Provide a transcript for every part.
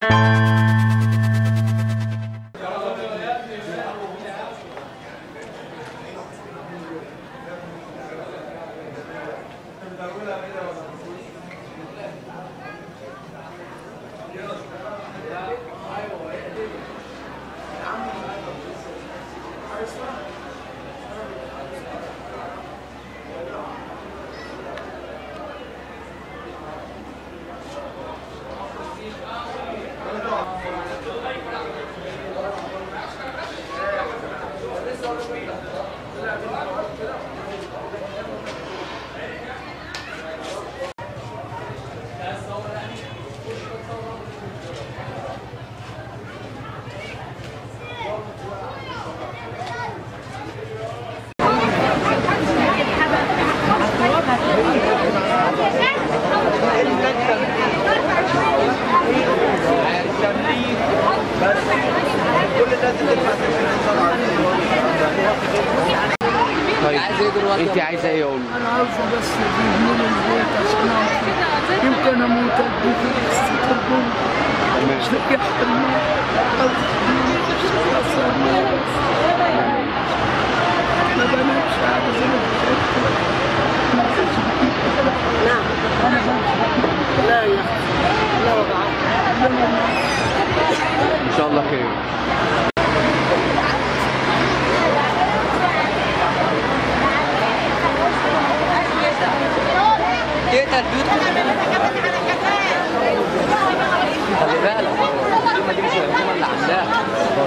طيب انت عايزه ايه اقول انا عارفه بس يجيبني لي البيت عشان اعرف يمكن اموت اديك تستقبل مش لاقي حد ما بنامش قاعد زي ما لا يا لا وضع ان شاء الله خير تقطع البيوت خلي بالك الحكومه دي مش الحكومه اللي عاملاها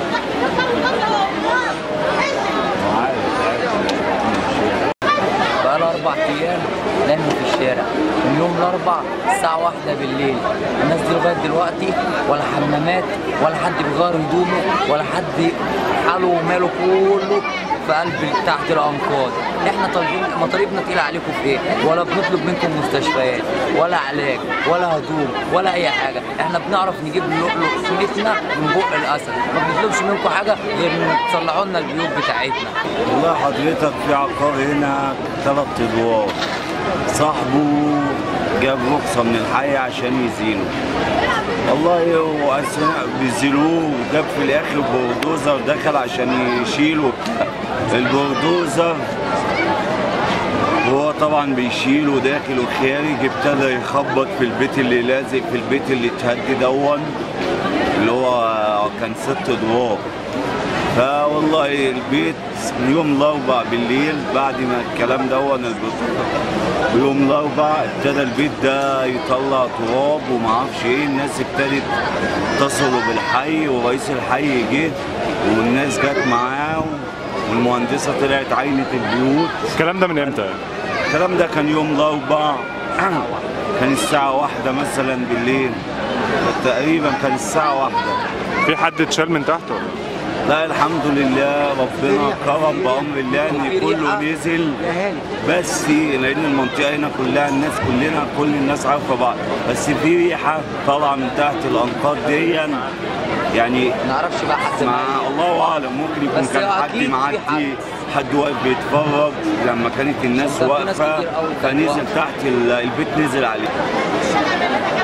بقالها اربع ايام نايمه في الشارع من يوم الاربع الساعه واحدة بالليل الناس دي لغايه دلوقتي ولا حمامات ولا حد بيغير هدومه ولا حد حاله وماله كله في قلب تحت الانقاض احنا طالبين مطالبنا تقيله عليكم في ايه ولا بنطلب منكم مستشفيات ولا علاج ولا هدوم ولا اي حاجه احنا بنعرف نجيب لقمتنا من بق الاسد ما بنطلبش منكم حاجه غير ان تصلحوا لنا البيوت بتاعتنا والله حضرتك في عقار هنا ثلاث ادوار صاحبه جاب رخصة من الحي عشان يزينه والله واثناء بيزيلوه وجاب في الاخر بولدوزر دخل عشان يشيله البولدوزر هو طبعا بيشيله داخل وخارج ابتدى يخبط في البيت اللي لازق في البيت اللي اتهد دون اللي هو كان ست ادوار فوالله البيت يوم الاربع بالليل بعد ما الكلام دون البيت- يوم الاربع ابتدى البيت ده يطلع تراب وما اعرفش ايه الناس ابتدت اتصلوا بالحي ورئيس الحي جه والناس جت معاه والمهندسه طلعت عينت البيوت الكلام ده من امتى؟ الكلام ده كان يوم الاربع كان الساعة واحدة مثلا بالليل تقريبا كان الساعة واحدة في حد اتشال من تحته؟ لا الحمد لله ربنا كرم بأمر الله إن كله نزل بس لأن المنطقة هنا كلها الناس كلنا كل الناس عارفة بعض بس في ريحة طالعة من تحت الأنقاض دي يعني ما نعرفش بقى حد مع معايا. الله اعلم ممكن يكون بس كان حد أكيد في معدي حد. حد واقف بيتفرج لما كانت الناس ده في ناس واقفه كتير أوي كانت فنزل واقفة. تحت ال- البيت نزل عليه